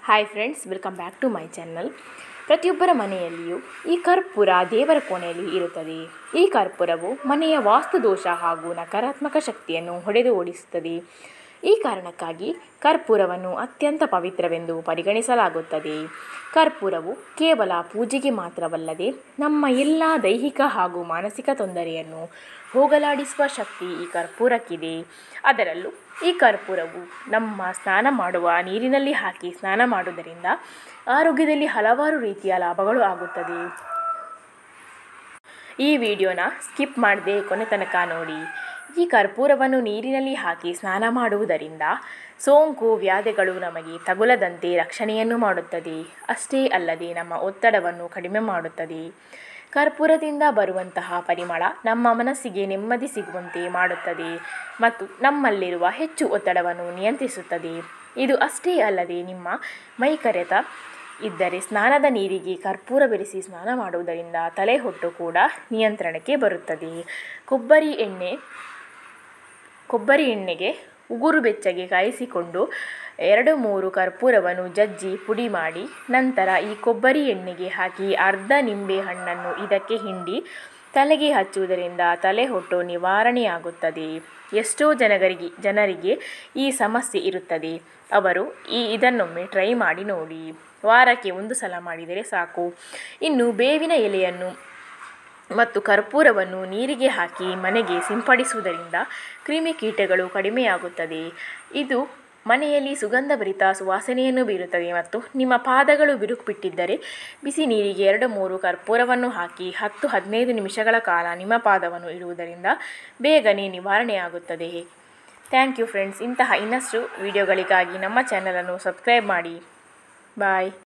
hi friends welcome back to my channel ಪ್ರತಿಯೊಬ್ಬರ ಮನೆಯಲ್ಲಿಯೂ ಈ ಕರ್ಪೂರ ದೇವರ ಕೋಣೆಯಲ್ಲಿ ಇರುತ್ತದೆ ಈ ಕರ್ಪೂರವು ಮನೆಯ ವಾಸ್ತುದೋಷ ಹಾಗೂ ನಕಾರಾತ್ಮಕ ಶಕ್ತಿಯನ್ನು ಹೊಡೆದು ಓಡಿಸುತ್ತದೆ ಈ ಕಾರಣಕ್ಕಾಗಿ ಕರ್ಪೂರವನ್ನು ಅತ್ಯಂತ ಪವಿತ್ರವೆಂದು ಪರಿಗಣಿಸಲಾಗುತ್ತದೆ ಕರ್ಪೂರವು ಕೇವಲ ಪೂಜೆಗೆ ಮಾತ್ರವಲ್ಲದೆ ನಮ್ಮ ಎಲ್ಲ ದೈಹಿಕ ಹಾಗೂ ಮಾನಸಿಕ ತೊಂದರೆಯನ್ನು ಹೋಗಲಾಡಿಸುವ ಶಕ್ತಿ ಈ ಕರ್ಪೂರಕ್ಕಿದೆ ಅದರಲ್ಲೂ ಈ ಕರ್ಪೂರವು ನಮ್ಮ ಸ್ನಾನ ಮಾಡುವ ನೀರಿನಲ್ಲಿ ಹಾಕಿ ಸ್ನಾನ ಮಾಡುವುದರಿಂದ ಆರೋಗ್ಯದಲ್ಲಿ ಹಲವಾರು ರೀತಿಯ ಲಾಭಗಳು ಆಗುತ್ತದೆ ಈ ವಿಡಿಯೋನ ಸ್ಕಿಪ್ ಮಾಡದೆ ಕೊನೆ ತನಕ ನೋಡಿ ಈ ಕರ್ಪೂರವನ್ನು ನೀರಿನಲ್ಲಿ ಹಾಕಿ ಸ್ನಾನ ಮಾಡುವುದರಿಂದ ಸೋಂಕು ವ್ಯಾಧಿಗಳು ನಮಗೆ ತಗುಲದಂತೆ ರಕ್ಷಣೆಯನ್ನು ಮಾಡುತ್ತದೆ ಅಷ್ಟೇ ಅಲ್ಲದೆ ನಮ್ಮ ಒತ್ತಡವನ್ನು ಕಡಿಮೆ ಮಾಡುತ್ತದೆ ಕರ್ಪೂರದಿಂದ ಬರುವಂತಹ ಪರಿಮಳ ನಮ್ಮ ಮನಸ್ಸಿಗೆ ನೆಮ್ಮದಿ ಸಿಗುವಂತೆ ಮಾಡುತ್ತದೆ ಮತ್ತು ನಮ್ಮಲ್ಲಿರುವ ಹೆಚ್ಚು ಒತ್ತಡವನ್ನು ನಿಯಂತ್ರಿಸುತ್ತದೆ ಇದು ಅಷ್ಟೇ ಅಲ್ಲದೆ ನಿಮ್ಮ ಮೈ ಕರೆತ ಇದ್ದರೆ ಸ್ನಾನದ ನೀರಿಗೆ ಕರ್ಪೂರ ಬೆರೆಸಿ ಸ್ನಾನ ಮಾಡುವುದರಿಂದ ತಲೆಹೊಟ್ಟು ಕೂಡ ನಿಯಂತ್ರಣಕ್ಕೆ ಬರುತ್ತದೆ ಕೊಬ್ಬರಿ ಎಣ್ಣೆ ಕೊಬ್ಬರಿ ಎಣ್ಣೆಗೆ ಉಗುರು ಬೆಚ್ಚಗೆ ಕಾಯಿಸಿಕೊಂಡು ಎರಡು ಮೂರು ಕರ್ಪೂರವನ್ನು ಜಜ್ಜಿ ಪುಡಿ ಮಾಡಿ ನಂತರ ಈ ಕೊಬ್ಬರಿ ಎಣ್ಣೆಗೆ ಹಾಕಿ ಅರ್ಧ ನಿಂಬೆ ಹಣ್ಣನ್ನು ಇದಕ್ಕೆ ಹಿಂಡಿ ತಲೆಗೆ ಹಚ್ಚುವುದರಿಂದ ತಲೆಹೊಟ್ಟು ನಿವಾರಣೆಯಾಗುತ್ತದೆ ಎಷ್ಟೋ ಜನಗರಿಗೆ ಜನರಿಗೆ ಈ ಸಮಸ್ಯೆ ಇರುತ್ತದೆ ಅವರು ಈ ಇದನ್ನೊಮ್ಮೆ ಟ್ರೈ ಮಾಡಿ ನೋಡಿ ವಾರಕ್ಕೆ ಒಂದು ಸಲ ಮಾಡಿದರೆ ಸಾಕು ಇನ್ನು ಬೇವಿನ ಎಲೆಯನ್ನು ಮತ್ತು ಕರ್ಪೂರವನ್ನು ನೀರಿಗೆ ಹಾಕಿ ಮನೆಗೆ ಸಿಂಪಡಿಸುವುದರಿಂದ ಕ್ರಿಮಿಕೀಟಗಳು ಕಡಿಮೆಯಾಗುತ್ತದೆ ಇದು ಮನೆಯಲ್ಲಿ ಸುಗಂಧಭರಿತ ಸುವಾಸನೆಯನ್ನು ಬೀರುತ್ತದೆ ಮತ್ತು ನಿಮ್ಮ ಪಾದಗಳು ಬಿರುಕು ಬಿಟ್ಟಿದ್ದರೆ ಬಿಸಿ ನೀರಿಗೆ ಎರಡು ಮೂರು ಕರ್ಪೂರವನ್ನು ಹಾಕಿ ಹತ್ತು ಹದಿನೈದು ನಿಮಿಷಗಳ ಕಾಲ ನಿಮ್ಮ ಪಾದವನ್ನು ಇಡುವುದರಿಂದ ಬೇಗನೆ ನಿವಾರಣೆಯಾಗುತ್ತದೆ ಥ್ಯಾಂಕ್ ಯು ಫ್ರೆಂಡ್ಸ್ ಇಂತಹ ಇನ್ನಷ್ಟು ವಿಡಿಯೋಗಳಿಗಾಗಿ ನಮ್ಮ ಚಾನಲನ್ನು ಸಬ್ಸ್ಕ್ರೈಬ್ ಮಾಡಿ ಬಾಯ್